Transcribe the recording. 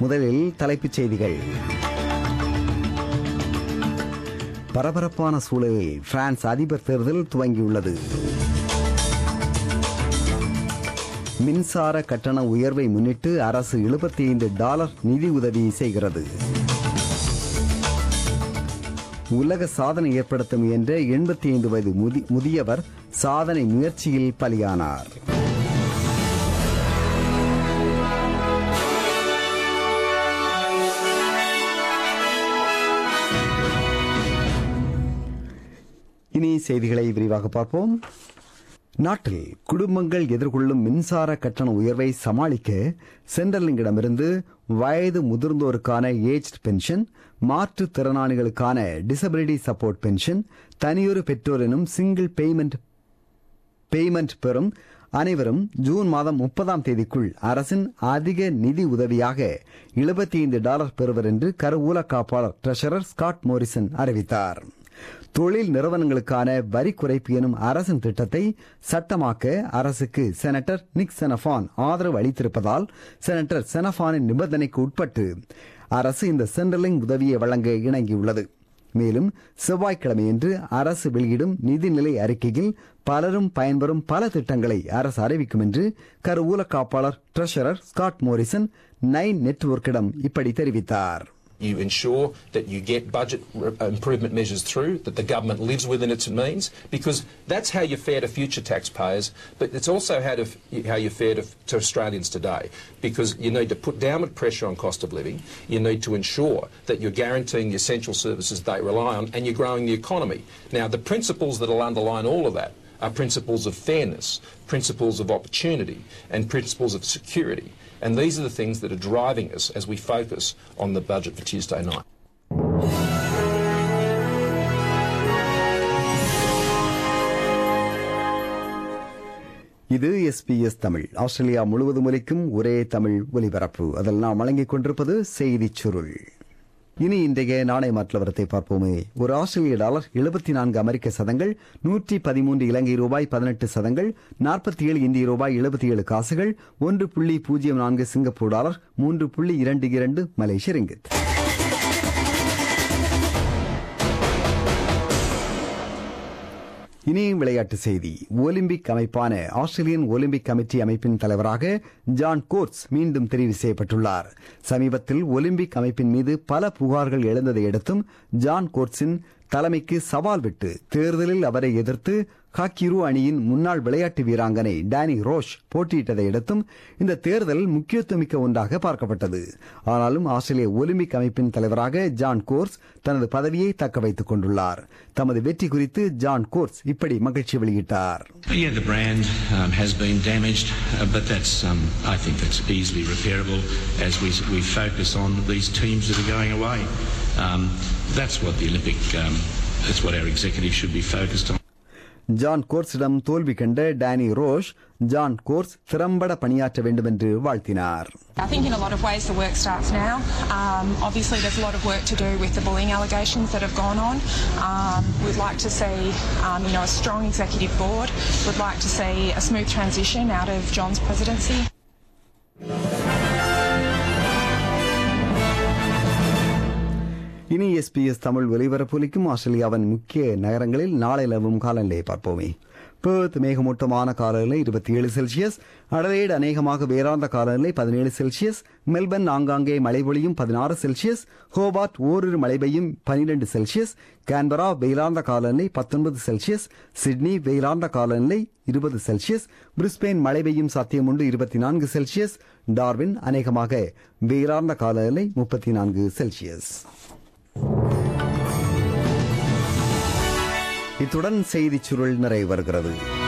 முதலில் தலைப்புச் செய்திகள் பரபரப்பான சூழலில் பிரான்ஸ் அதிபர் தேர்தல் துவங்கியுள்ளது மின்சார கட்டண உயர்வை முன்னிட்டு அரசு 75 டாலர் நிதி உதவி செய்கிறது உலக சாதனை ஏற்படுத்த முயன்ற 85 வயது முதி- முதியவர் சாதனை முயற்சியில் பலியானார் இனி செய்திகளை விரிவாக பார்ப்போம் நாட்டில் குடும்பங்கள் எதிர்கொள்ளும் மின்சார கட்டண உயர்வை சமாளிக்க சென்ட்ரலிங்கிடமிருந்து வயது முதிர்ந்தோருக்கான ஏஜ் பென்ஷன் மாற்றுத் திறனாளிகளுக்கான டிசபிலிட்டி சப்போர்ட் பென்ஷன் தனியொரு பெற்றோர் எனும் சிங்கிள் பேமெண்ட் பேமெண்ட் பெறும் அனைவரும் ஜூன் மாதம் முப்பதாம் தேதிக்குள் அரசின் அதிக நிதி உதவியாக 75 டாலர் பெறுவர் என்று கருவூல காப்பாளர் ட்ரெஷரர் ஸ்காட் மோரிசன் அறிவித்தார் தொழில் நிறுவனங்களுக்கான வரி குறைப்பு எனும் அரசின் திட்டத்தை சட்டமாக்க அரசுக்கு செனட்டர் நிக் செனஃபான் ஆதரவு அளித்திருப்பதால் செனட்டர் செனஃபானின் நிபந்தனைக்கு உட்பட்டு அரசு இந்த சென்ட்ரலிங் உதவியை வழங்க இணங்கியுள்ளது மேலும் செவ்வாய்க்கிழமையன்று அரசு வெளியிடும் நிதிநிலை அறிக்கையில் பலரும் பயன்பெறும் பல திட்டங்களை அரசு அறிவிக்கும் என்று கருவூல காப்பாளர் ட்ரெஷரர் ஸ்காட் மோரிசன் நைன் நெட்வொர்க்கிடம் இப்படி தெரிவித்தார் You ensure that you get budget re- improvement measures through, that the government lives within its means, because that's how you're fair to future taxpayers, but it's also how, to, how you're fair to, to Australians today, because you need to put downward pressure on cost of living, you need to ensure that you're guaranteeing the essential services they rely on, and you're growing the economy. Now, the principles that will underline all of that are principles of fairness, principles of opportunity, and principles of security. And these are the things that are driving us as we focus on the budget for Tuesday night. இது SBS Tamil Australia முழுவதும் ஒலிக்கும் ஒரே தமிழ் ஒலிபரப்பு அதில் நாம் வழங்கிக் கொண்டிருப்பது செய்திச் சுருள் இனி இன்றைய நாணய மாற்றவரத்தை பார்ப்போமே ஒரு ஆஸ்திரேலிய டாலர் எழுபத்தி நான்கு அமெரிக்க சதங்கள் நூற்றி பதிமூன்று இலங்கை ரூபாய் பதினெட்டு சதங்கள் நாற்பத்தி ஏழு இந்திய ரூபாய் எழுபத்தி ஏழு காசுகள் ஒன்று புள்ளி பூஜ்ஜியம் நான்கு சிங்கப்பூர் டாலர் மூன்று புள்ளி இரண்டு இரண்டு மலேசிய ரிங்கித் இனியும் விளையாட்டு செய்தி ஒலிம்பிக் அமைப்பான ஆஸ்திரேலியன் ஒலிம்பிக் கமிட்டி அமைப்பின் தலைவராக ஜான் கோட்ஸ் மீண்டும் தெரிவு செய்யப்பட்டுள்ளார் சமீபத்தில் ஒலிம்பிக் அமைப்பின் மீது பல புகார்கள் எழுந்ததை அடுத்தும் ஜான் கோட்ஸின் தலைமைக்கு சவால் விட்டு தேர்தலில் அவரை எதிர்த்து ஹாக்கிரு அணியின் முன்னாள் விளையாட்டு வீராங்கனை டேனி ரோஷ் போட்டியிட்டதை அடுத்தும் இந்த தேர்தல் முக்கியத்துவமிக்க ஒன்றாக பார்க்கப்பட்டது ஆனாலும் ஆஸ்திரேலிய ஒலிம்பிக் அமைப்பின் தலைவராக ஜான் கோர்ஸ் தனது பதவியை தக்க வைத்துக் கொண்டுள்ளார் தமது வெற்றி குறித்து ஜான் கோர்ஸ் இப்படி மகிழ்ச்சி வெளியிட்டார் Yeah, the brand um, has been damaged, uh, but that's um, I think that's easily repairable as we we focus on these teams that are going away. Um, that's what the Olympic. Um, that's what our executives should be focused on. John கோர்ஸிடம் தோல்வி கண்ட Danny ரோஷ் John course திறம்பட பணியாற்ற வேண்டும் என்று வாழ்த்தினார் I think in a lot of ways the work starts now. Um, obviously, there's a lot of work to do with the bullying allegations that have gone on. Um, we'd like to see, um, you know, a strong executive board. We'd like to see a smooth transition out of John's presidency. இனி SBS Tamil ஒலிபரப்பொலிக்கும் ஆஸ்திரேலியாவின் முக்கிய நகரங்களில் நாளை நிலவும் காலநிலையை பார்ப்போமே birth மேகமூட்டமான காலநிலை இருபத்தி ஏழு செல்சியஸ் அடலேட் அநேகமாக வேறாந்த காலநிலை பதினேழு செல்சியஸ் மெல்பர்ன் ஆங்காங்கே மழை பொழியும் பதினாறு செல்சியஸ் ஹோபார்ட் ஓரிரு மழை பெய்யும் பனிரெண்டு செல்சியஸ் கான்பரா வெயிலார்ந்த காலநிலை பத்தொன்பது செல்சியஸ் சிட்னி வெயிலார்ந்த காலநிலை இருபது செல்சியஸ் பிரிஸ்பெயின் மழை பெய்யும் சாத்தியம் உண்டு இருபத்தி நான்கு செல்சியஸ் டார்வின் அநேகமாக வெயிலார்ந்த காலநிலை முப்பத்தி நான்கு செல்சியஸ் இத்துடன் செய்திச் சுருள் நிறைவு வருகிறது